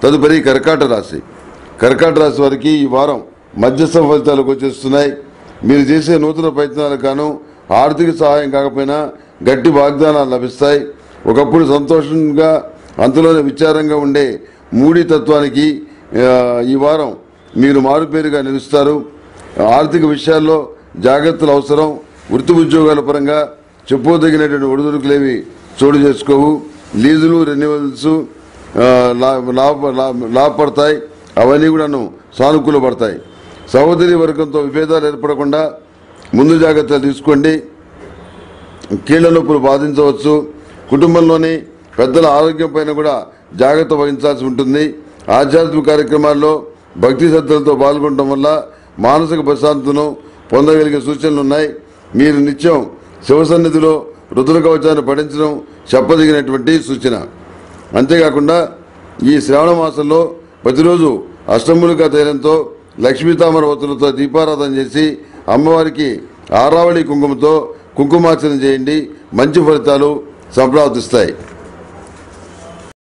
తదుపరి కర్కాట రాశి కర్కాట రాశి వారికి ఈ వారం మధ్యస్థ ఫలితాలు వచ్చేస్తున్నాయి మీరు చేసే నూతన ప్రయత్నాలకు గాను ఆర్థిక సహాయం కాకపోయినా గట్టి వాగ్దానాలు లభిస్తాయి ఒకప్పుడు సంతోషంగా అంతలోనే విచారంగా ఉండే మూడి తత్వానికి ఆ, ఈ వారం మీరు మారుపేరుగా నిలుస్తారు ఆర్థిక విషయాల్లో జాగ్రత్తలు అవసరం వృత్తి ఉద్యోగాల పరంగా చెప్పుకోదగినటువంటి ఒడిదుడుకులేవి చోటు చేసుకోవు లీజులు రెన్యువల్స్ ఆ, లా- లాభ లాభ- లాభపడతాయి అవన్నీ కూడాను సానుకూల పడతాయి సహోదరి వర్గంతో విభేదాలు ఏర్పడకుండా ముందు జాగ్రత్తలు తీసుకోండి కీళ్ల నొప్పులు బాధించవచ్చు కుటుంబంలోని పెద్దల ఆరోగ్యం పైన కూడా జాగ్రత్త వహించాల్సి ఉంటుంది ఆధ్యాత్మిక కార్యక్రమాల్లో భక్తి శ్రద్ధలతో పాల్గొనడం వల్ల మానసిక ప్రశాంతతను పొందగలిగే సూచనలు ఉన్నాయి మీరు నిత్యం శివసన్నిధిలో రుద్ర కవచాన్ని పఠించడం చెప్పదగినటువంటి సూచన అంతేకాకుండా ఈ శ్రావణ మాసంలో ప్రతిరోజు అష్టములుగా తైలంతో లక్ష్మీతామర వత్తులతో దీపారాధన చేసి అమ్మవారికి ఆరావళి కుంకుమతో కుంకుమార్చన చేయండి మంచి ఫలితాలు సంప్రాప్తిస్తాయి